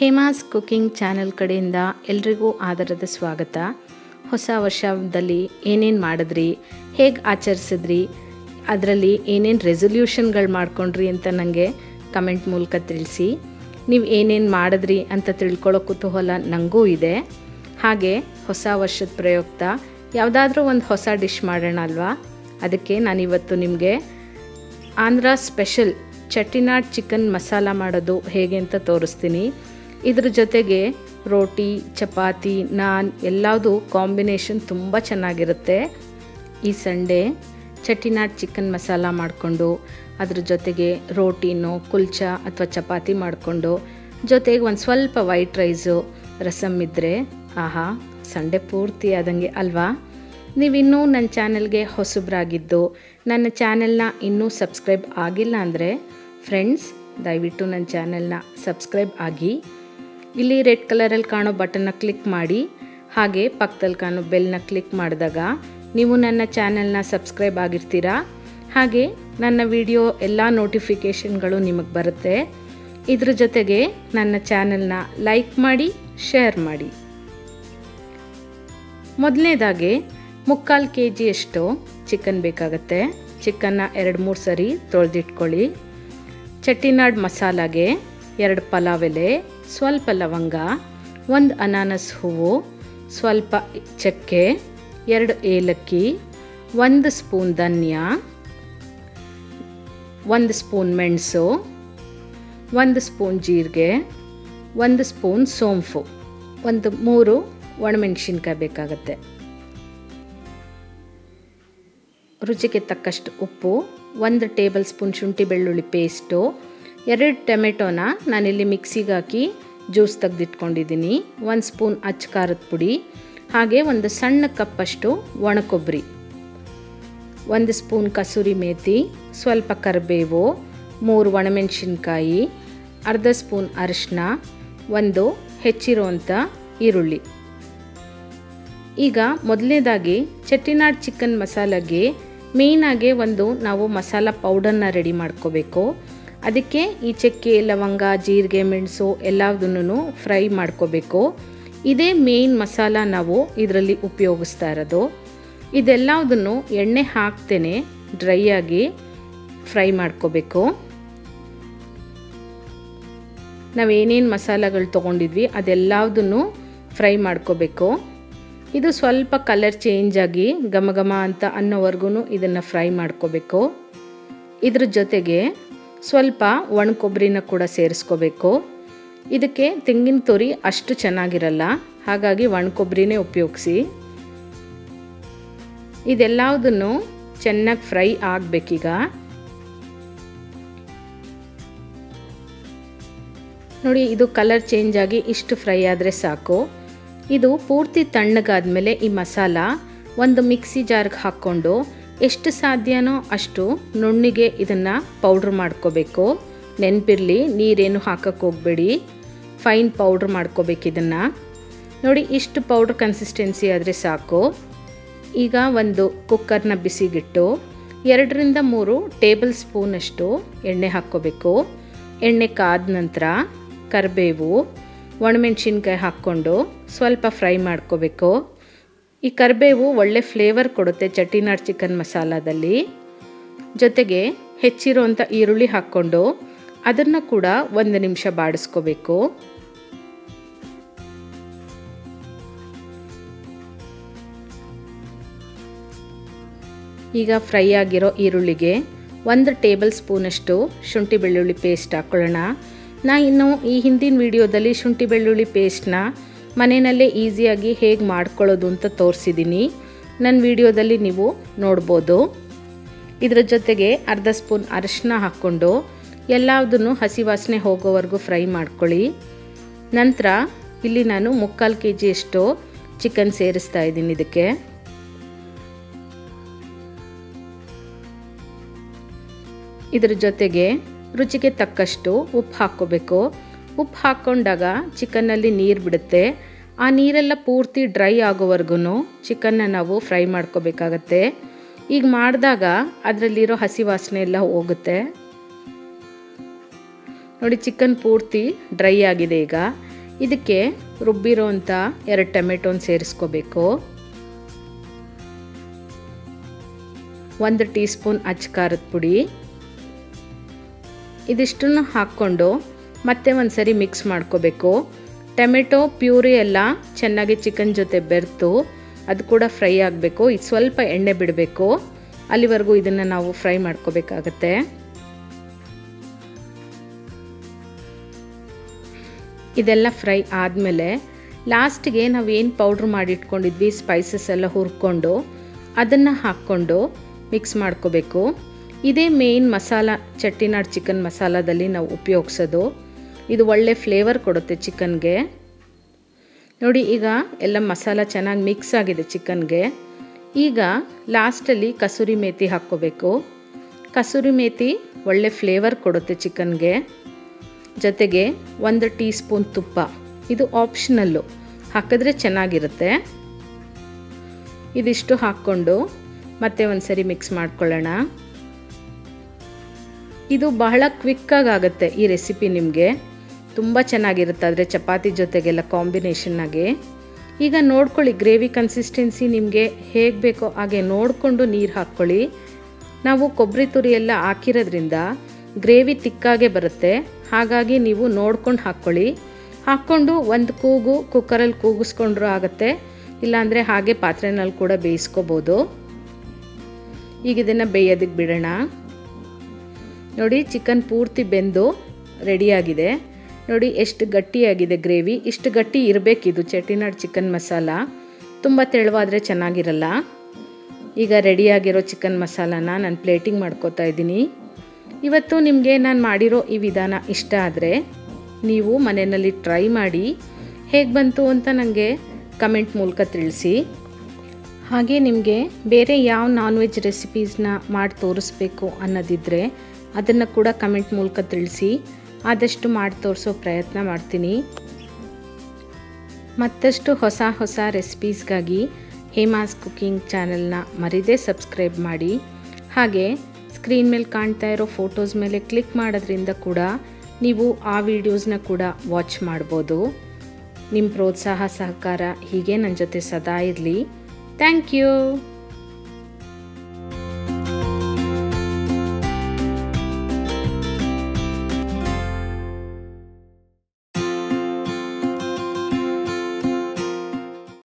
Hema's cooking channel ಕಡೆಯಿಂದ ಎಲ್ರಿಗೂ ಆದರದ ಸ್ವಾಗತ ಹೊಸ ವರ್ಷದಲ್ಲಿ ಏನೇನು ಮಾಡಿದ್ರಿ ಹೇಗೆ ಆಚರಿಸಿದ್ರಿ ಅದರಲ್ಲಿ ಏನೇನು ರೆಸೊಲ್ಯೂಷನ್ಗಳು ಮಾಡ್ಕೊಂಡ್ರಿ ಅಂತ ನನಗೆ ಕಮೆಂಟ್ ಮೂಲಕ ತಿಳಿಸಿ ನೀವು ಏನೇನು ಮಾಡಿದ್ರಿ ಅಂತ ತಿಳ್ಕೊಳ್ಳೋ ಕುತೂಹಲ ನನಗೂ ಇದೆ ಹಾಗೆ ಹೊಸ ವರ್ಷದ ಪ್ರಯುಕ್ತ ಯಾವುದಾದ್ರೂ ಒಂದು ಹೊಸ ಡಿಶ್ ಮಾಡೋಣ ಅಲ್ವಾ ಅದಕ್ಕೆ ನಾನಿವತ್ತು ನಿಮಗೆ ಆಂಧ್ರ ಸ್ಪೆಷಲ್ ಚಟ್ಟಿನಾಡ್ ಚಿಕನ್ ಮಸಾಲ ಮಾಡೋದು ಹೇಗೆ ಅಂತ ತೋರಿಸ್ತೀನಿ ಇದ್ರ ಜೊತೆಗೆ ರೋಟಿ ಚಪಾತಿ ನಾನ್ ಎಲ್ಲವುದು ಕಾಂಬಿನೇಷನ್ ತುಂಬ ಚೆನ್ನಾಗಿರುತ್ತೆ ಈ ಸಂಡೇ ಚಟ್ಟಿನಾಡ್ ಚಿಕನ್ ಮಸಾಲ ಮಾಡಿಕೊಂಡು ಅದ್ರ ಜೊತೆಗೆ ರೋಟಿನೋ ಕುಲ್ಚಾ ಅಥವಾ ಚಪಾತಿ ಮಾಡಿಕೊಂಡು ಜೊತೆಗೆ ಒಂದು ಸ್ವಲ್ಪ ವೈಟ್ ರೈಸು ರಸಮ್ ಇದ್ದರೆ ಆಹಾ ಸಂಡೆ ಪೂರ್ತಿ ಆದಂಗೆ ಅಲ್ವಾ ನೀವಿನ್ನೂ ನನ್ನ ಚಾನಲ್ಗೆ ಹೊಸಬ್ರಾಗಿದ್ದು ನನ್ನ ಚಾನೆಲ್ನ ಇನ್ನೂ ಸಬ್ಸ್ಕ್ರೈಬ್ ಆಗಿಲ್ಲ ಅಂದರೆ ಫ್ರೆಂಡ್ಸ್ ದಯವಿಟ್ಟು ನನ್ನ ಚಾನೆಲ್ನ ಸಬ್ಸ್ಕ್ರೈಬ್ ಆಗಿ ಇಲ್ಲಿ ರೆಡ್ ಕಲರಲ್ಲಿ ಕಾಣೋ ಬಟನ್ನ ಕ್ಲಿಕ್ ಮಾಡಿ ಹಾಗೆ ಪಕ್ಕದಲ್ಲಿ ಕಾಣೋ ಬೆಲ್ನ ಕ್ಲಿಕ್ ಮಾಡಿದಾಗ ನೀವು ನನ್ನ ಚಾನೆಲ್ನ ಸಬ್ಸ್ಕ್ರೈಬ್ ಆಗಿರ್ತೀರಾ ಹಾಗೆ ನನ್ನ ವಿಡಿಯೋ ಎಲ್ಲ ನೋಟಿಫಿಕೇಷನ್ಗಳು ನಿಮಗೆ ಬರುತ್ತೆ ಇದ್ರ ಜೊತೆಗೆ ನನ್ನ ಚಾನೆಲ್ನ ಲೈಕ್ ಮಾಡಿ ಶೇರ್ ಮಾಡಿ ಮೊದಲನೇದಾಗಿ ಮುಕ್ಕಾಲು ಕೆ ಜಿಯಷ್ಟು ಚಿಕನ್ ಬೇಕಾಗತ್ತೆ ಚಿಕನ್ನ ಎರಡು ಮೂರು ಸರಿ ತೊಳೆದಿಟ್ಕೊಳ್ಳಿ ಚಟ್ಟಿನಾಡ್ ಮಸಾಲಾಗೆ ಎರಡು ಪಲಾವ್ ಎಲೆ ಸ್ವಲ್ಪ ಲವಂಗ ಒಂದು ಅನಾನಸ್ ಹೂವು ಸ್ವಲ್ಪ ಚಕ್ಕೆ ಎರಡು ಏಲಕ್ಕಿ ಒಂದು ಸ್ಪೂನ್ ಧನ್ಯ ಒಂದು ಸ್ಪೂನ್ ಮೆಣಸು ಒಂದು ಸ್ಪೂನ್ ಜೀರಿಗೆ ಒಂದು ಸ್ಪೂನ್ ಸೋಂಪು ಒಂದು ಮೂರು ಒಣಮೆಣಸಿನ್ಕಾಯಿ ಬೇಕಾಗತ್ತೆ ರುಚಿಗೆ ತಕ್ಕಷ್ಟು ಉಪ್ಪು ಒಂದು ಟೇಬಲ್ ಸ್ಪೂನ್ ಶುಂಠಿ ಬೆಳ್ಳುಳ್ಳಿ ಪೇಸ್ಟು ಎರಡು ಟೊಮೆಟೊನ ನಾನಿಲ್ಲಿ ಮಿಕ್ಸಿಗೆ ಹಾಕಿ ಜ್ಯೂಸ್ ತೆಗೆದಿಟ್ಕೊಂಡಿದ್ದೀನಿ ಒಂದು ಸ್ಪೂನ್ ಅಚ್ಚ ಖಾರದ ಪುಡಿ ಹಾಗೆ ಒಂದು ಸಣ್ಣ ಕಪ್ಪಷ್ಟು ಒಣಕೊಬ್ಬರಿ ಒಂದು ಸ್ಪೂನ್ ಕಸೂರಿ ಮೇಥಿ ಸ್ವಲ್ಪ ಕರಿಬೇವು ಮೂರು ಒಣಮೆಣಸಿನ್ಕಾಯಿ ಅರ್ಧ ಸ್ಪೂನ್ ಅರಿಶಿನ ಒಂದು ಹೆಚ್ಚಿರುವಂಥ ಈರುಳ್ಳಿ ಈಗ ಮೊದಲನೇದಾಗಿ ಚಟ್ಟಿನಾಡ್ ಚಿಕನ್ ಮಸಾಲಾಗೆ ಮೇಯ್ನಾಗೆ ಒಂದು ನಾವು ಮಸಾಲ ಪೌಡರ್ನ ರೆಡಿ ಮಾಡ್ಕೋಬೇಕು ಅದಕ್ಕೆ ಈ ಚಕ್ಕೆ ಲವಂಗ ಜೀರಿಗೆ ಮೆಣಸು ಎಲ್ಲದನ್ನು ಫ್ರೈ ಮಾಡ್ಕೋಬೇಕು ಇದೇ ಮೇಯ್ನ್ ಮಸಾಲ ನಾವು ಇದರಲ್ಲಿ ಉಪಯೋಗಿಸ್ತಾ ಇರೋದು ಇದೆಲ್ಲದನ್ನು ಎಣ್ಣೆ ಹಾಕ್ತೇನೆ ಡ್ರೈ ಆಗಿ ಫ್ರೈ ಮಾಡ್ಕೋಬೇಕು ನಾವೇನೇನು ಮಸಾಲಗಳು ತೊಗೊಂಡಿದ್ವಿ ಅದೆಲ್ಲದನ್ನು ಫ್ರೈ ಮಾಡ್ಕೋಬೇಕು ಇದು ಸ್ವಲ್ಪ ಕಲರ್ ಚೇಂಜ್ ಆಗಿ ಘಮ ಘಮ ಅಂತ ಅನ್ನೋವರೆಗೂ ಇದನ್ನು ಫ್ರೈ ಮಾಡ್ಕೋಬೇಕು ಇದ್ರ ಜೊತೆಗೆ ಸ್ವಲ್ಪ ಒಣ ಕೊಬ್ಬರಿನ ಕೂಡ ಸೇರಿಸ್ಕೋಬೇಕು ಇದಕ್ಕೆ ತೆಂಗಿನ ತುರಿ ಅಷ್ಟು ಚೆನ್ನಾಗಿರಲ್ಲ ಹಾಗಾಗಿ ಒಣ ಕೊಬ್ಬರಿನೇ ಉಪಯೋಗಿಸಿ ಇದೆಲ್ಲದನ್ನು ಚೆನ್ನಾಗಿ ಫ್ರೈ ಆಗಬೇಕೀಗ ನೋಡಿ ಇದು ಕಲರ್ ಚೇಂಜ್ ಆಗಿ ಇಷ್ಟು ಫ್ರೈ ಆದರೆ ಸಾಕು ಇದು ಪೂರ್ತಿ ತಣ್ಣಗಾದ್ಮೇಲೆ ಈ ಮಸಾಲ ಒಂದು ಮಿಕ್ಸಿ ಜಾರ್ಗೆ ಹಾಕ್ಕೊಂಡು ಎಷ್ಟು ಸಾಧ್ಯನೋ ಅಷ್ಟು ನುಣ್ಣಿಗೆ ಇದನ್ನು ಪೌಡ್ರ್ ಮಾಡ್ಕೋಬೇಕು ನೆನಪಿರಲಿ ನೀರೇನು ಹಾಕಕ್ಕೆ ಹೋಗಬೇಡಿ ಫೈನ್ ಪೌಡ್ರ್ ಮಾಡ್ಕೋಬೇಕು ಇದನ್ನು ನೋಡಿ ಇಷ್ಟು ಪೌಡ್ರ್ ಕನ್ಸಿಸ್ಟೆನ್ಸಿ ಆದರೆ ಸಾಕು ಈಗ ಒಂದು ಕುಕ್ಕರ್ನ ಬಿಸಿಗಿಟ್ಟು ಎರಡರಿಂದ ಮೂರು ಟೇಬಲ್ ಸ್ಪೂನಷ್ಟು ಎಣ್ಣೆ ಹಾಕ್ಕೋಬೇಕು ಎಣ್ಣೆ ಕಾದ ನಂತರ ಕರಿಬೇವು ಒಣಮೆಣ್ಸಿನ್ಕಾಯಿ ಹಾಕ್ಕೊಂಡು ಸ್ವಲ್ಪ ಫ್ರೈ ಮಾಡ್ಕೋಬೇಕು ಈ ಕರಿಬೇವು ಒಳ್ಳೆ ಫ್ಲೇವರ್ ಕೊಡುತ್ತೆ ಚಟ್ಟಿನಾಡ್ ಚಿಕನ್ ಮಸಾಲದಲ್ಲಿ ಜೊತೆಗೆ ಹೆಚ್ಚಿರೋಂಥ ಈರುಳ್ಳಿ ಹಾಕ್ಕೊಂಡು ಅದನ್ನು ಕೂಡ ಒಂದು ನಿಮಿಷ ಬಾಡಿಸ್ಕೋಬೇಕು ಈಗ ಫ್ರೈ ಆಗಿರೋ ಈರುಳ್ಳಿಗೆ ಒಂದು ಟೇಬಲ್ ಸ್ಪೂನಷ್ಟು ಶುಂಠಿ ಬೆಳ್ಳುಳ್ಳಿ ಪೇಸ್ಟ್ ಹಾಕ್ಕೊಳ್ಳೋಣ ನಾ ಇನ್ನು ಈ ಹಿಂದಿನ ವಿಡಿಯೋದಲ್ಲಿ ಶುಂಠಿ ಬೆಳ್ಳುಳ್ಳಿ ಪೇಸ್ಟ್ನ ಮನೆಯಲ್ಲೇ ಈಸಿಯಾಗಿ ಹೇಗೆ ಮಾಡ್ಕೊಳ್ಳೋದು ಅಂತ ತೋರಿಸಿದ್ದೀನಿ ನನ್ನ ವಿಡಿಯೋದಲ್ಲಿ ನೀವು ನೋಡ್ಬೋದು ಇದರ ಜೊತೆಗೆ ಅರ್ಧ ಸ್ಪೂನ್ ಅರಿಶಿನ ಹಾಕ್ಕೊಂಡು ಎಲ್ಲದನ್ನು ಹಸಿ ವಾಸನೆ ಹೋಗೋವರೆಗೂ ಫ್ರೈ ಮಾಡ್ಕೊಳ್ಳಿ ನಂತರ ಇಲ್ಲಿ ನಾನು ಮುಕ್ಕಾಲು ಕೆ ಜಿಯಷ್ಟು ಚಿಕನ್ ಸೇರಿಸ್ತಾ ಇದ್ದೀನಿ ಇದಕ್ಕೆ ಇದ್ರ ಜೊತೆಗೆ ರುಚಿಗೆ ತಕ್ಕಷ್ಟು ಉಪ್ಪು ಹಾಕ್ಕೋಬೇಕು ಉಪ್ಪು ಹಾಕ್ಕೊಂಡಾಗ ಚಿಕನ್ನಲ್ಲಿ ನೀರು ಬಿಡುತ್ತೆ ಆ ನೀರೆಲ್ಲ ಪೂರ್ತಿ ಡ್ರೈ ಆಗೋವರೆಗೂ ಚಿಕನ್ನ ನಾವು ಫ್ರೈ ಮಾಡ್ಕೋಬೇಕಾಗತ್ತೆ ಈಗ ಮಾಡಿದಾಗ ಅದರಲ್ಲಿರೋ ಹಸಿ ವಾಸನೆ ಎಲ್ಲ ಹೋಗುತ್ತೆ ನೋಡಿ ಚಿಕನ್ ಪೂರ್ತಿ ಡ್ರೈ ಆಗಿದೆ ಈಗ ಇದಕ್ಕೆ ರುಬ್ಬಿರೋ ಅಂಥ ಎರಡು ಟೊಮೆಟೊನ ಸೇರಿಸ್ಕೋಬೇಕು ಒಂದು ಟೀ ಸ್ಪೂನ್ ಅಚ್ಚ ಖಾರದ ಪುಡಿ ಇದಿಷ್ಟನ್ನು ಹಾಕ್ಕೊಂಡು ಮತ್ತೆ ಒಂದು ಸರಿ ಮಿಕ್ಸ್ ಮಾಡ್ಕೋಬೇಕು ಟೊಮೆಟೊ ಪ್ಯೂರಿ ಎಲ್ಲ ಚೆನ್ನಾಗಿ ಚಿಕನ್ ಜೊತೆ ಬೆರೆತು ಅದು ಕೂಡ ಫ್ರೈ ಆಗಬೇಕು ಇದು ಸ್ವಲ್ಪ ಎಣ್ಣೆ ಬಿಡಬೇಕು ಅಲ್ಲಿವರೆಗೂ ಇದನ್ನು ನಾವು ಫ್ರೈ ಮಾಡ್ಕೋಬೇಕಾಗತ್ತೆ ಇದೆಲ್ಲ ಫ್ರೈ ಆದಮೇಲೆ ಲಾಸ್ಟಿಗೆ ನಾವು ಏನು ಪೌಡ್ರ್ ಮಾಡಿಟ್ಕೊಂಡಿದ್ವಿ ಸ್ಪೈಸಸ್ ಎಲ್ಲ ಹುರ್ಕೊಂಡು ಅದನ್ನು ಹಾಕ್ಕೊಂಡು ಮಿಕ್ಸ್ ಮಾಡ್ಕೋಬೇಕು ಇದೇ ಮೇಯ್ನ್ ಮಸಾಲ ಚಟ್ಟಿನಾಡ್ ಚಿಕನ್ ಮಸಾಲದಲ್ಲಿ ನಾವು ಉಪಯೋಗಿಸೋದು ಇದು ಒಳ್ಳೆ ಫ್ಲೇವರ್ ಕೊಡುತ್ತೆ ಚಿಕನ್ಗೆ ನೋಡಿ ಈಗ ಎಲ್ಲ ಮಸಾಲ ಚೆನ್ನಾಗಿ ಮಿಕ್ಸ್ ಆಗಿದೆ ಚಿಕನ್ಗೆ ಈಗ ಲಾಸ್ಟಲ್ಲಿ ಕಸೂರಿ ಮೇಥಿ ಹಾಕ್ಕೋಬೇಕು ಕಸೂರಿ ಮೇಥಿ ಒಳ್ಳೆ ಫ್ಲೇವರ್ ಕೊಡುತ್ತೆ ಚಿಕನ್ಗೆ ಜೊತೆಗೆ ಒಂದು ಟೀ ಸ್ಪೂನ್ ತುಪ್ಪ ಇದು ಆಪ್ಷನಲ್ಲು ಹಾಕಿದ್ರೆ ಚೆನ್ನಾಗಿರುತ್ತೆ ಇದಿಷ್ಟು ಹಾಕ್ಕೊಂಡು ಮತ್ತೆ ಒಂದು ಸರಿ ಮಿಕ್ಸ್ ಮಾಡ್ಕೊಳ್ಳೋಣ ಇದು ಬಹಳ ಕ್ವಿಕ್ಕಾಗಿ ಆಗುತ್ತೆ ಈ ರೆಸಿಪಿ ನಿಮಗೆ ತುಂಬ ಚೆನ್ನಾಗಿರುತ್ತೆ ಆದರೆ ಚಪಾತಿ ಜೊತೆಗೆಲ್ಲ ಕಾಂಬಿನೇಷನ್ನಾಗಿ ಈಗ ನೋಡ್ಕೊಳ್ಳಿ ಗ್ರೇವಿ ಕನ್ಸಿಸ್ಟೆನ್ಸಿ ನಿಮಗೆ ಹೇಗೆ ಬೇಕೋ ಹಾಗೆ ನೋಡಿಕೊಂಡು ನೀರು ಹಾಕ್ಕೊಳ್ಳಿ ನಾವು ಕೊಬ್ಬರಿ ತುರಿ ಎಲ್ಲ ಹಾಕಿರೋದ್ರಿಂದ ಗ್ರೇವಿ ತಿಕ್ಕಾಗೆ ಬರುತ್ತೆ ಹಾಗಾಗಿ ನೀವು ನೋಡ್ಕೊಂಡು ಹಾಕ್ಕೊಳ್ಳಿ ಹಾಕ್ಕೊಂಡು ಒಂದು ಕೂಗು ಕುಕ್ಕರಲ್ಲಿ ಕೂಗಿಸ್ಕೊಂಡ್ರೂ ಆಗುತ್ತೆ ಇಲ್ಲಾಂದರೆ ಹಾಗೆ ಪಾತ್ರೆನಲ್ಲಿ ಕೂಡ ಬೇಯಿಸ್ಕೋಬೋದು ಈಗ ಇದನ್ನು ಬೇಯೋದಕ್ಕೆ ಬಿಡೋಣ ನೋಡಿ ಚಿಕನ್ ಪೂರ್ತಿ ಬೆಂದು ರೆಡಿಯಾಗಿದೆ ನೋಡಿ ಎಷ್ಟು ಗಟ್ಟಿಯಾಗಿದೆ ಗ್ರೇವಿ ಇಷ್ಟು ಗಟ್ಟಿ ಇರಬೇಕಿದು ಚೆಟ್ಟಿನಾಡ್ ಚಿಕನ್ ಮಸಾಲ ತುಂಬ ತೆಳುವಾದರೆ ಚೆನ್ನಾಗಿರಲ್ಲ ಈಗ ರೆಡಿಯಾಗಿರೋ ಚಿಕನ್ ಮಸಾಲಾನ ನಾನು ಪ್ಲೇಟಿಂಗ್ ಮಾಡ್ಕೋತಾ ಇದ್ದೀನಿ ಇವತ್ತು ನಿಮಗೆ ನಾನು ಮಾಡಿರೋ ಈ ವಿಧಾನ ಇಷ್ಟ ಆದರೆ ನೀವು ಮನೆಯಲ್ಲಿ ಟ್ರೈ ಮಾಡಿ ಹೇಗೆ ಬಂತು ಅಂತ ನನಗೆ ಕಮೆಂಟ್ ಮೂಲಕ ತಿಳಿಸಿ ಹಾಗೆ ನಿಮಗೆ ಬೇರೆ ಯಾವ ನಾನ್ ವೆಜ್ ರೆಸಿಪೀಸ್ನ ಮಾಡಿ ತೋರಿಸ್ಬೇಕು ಅನ್ನೋದಿದ್ದರೆ ಅದನ್ನು ಕೂಡ ಕಮೆಂಟ್ ಮೂಲಕ ತಿಳಿಸಿ ಆದಷ್ಟು ಮಾಡಿ ತೋರಿಸೋ ಪ್ರಯತ್ನ ಮಾಡ್ತೀನಿ ಮತ್ತಷ್ಟು ಹೊಸ ಹೊಸ ರೆಸಿಪೀಸ್ಗಾಗಿ ಹೇಮಾಸ್ ಕುಕಿಂಗ್ ಚಾನಲ್ನ ಮರಿದೇ ಸಬ್ಸ್ಕ್ರೈಬ್ ಮಾಡಿ ಹಾಗೆ ಸ್ಕ್ರೀನ್ ಮೇಲೆ ಕಾಣ್ತಾ ಇರೋ ಫೋಟೋಸ್ ಮೇಲೆ ಕ್ಲಿಕ್ ಮಾಡೋದ್ರಿಂದ ಕೂಡ ನೀವು ಆ ವಿಡಿಯೋಸ್ನ ಕೂಡ ವಾಚ್ ಮಾಡ್ಬೋದು ನಿಮ್ಮ ಪ್ರೋತ್ಸಾಹ ಸಹಕಾರ ಹೀಗೆ ನನ್ನ ಜೊತೆ ಸದಾ ಇರಲಿ ಥ್ಯಾಂಕ್ ಯು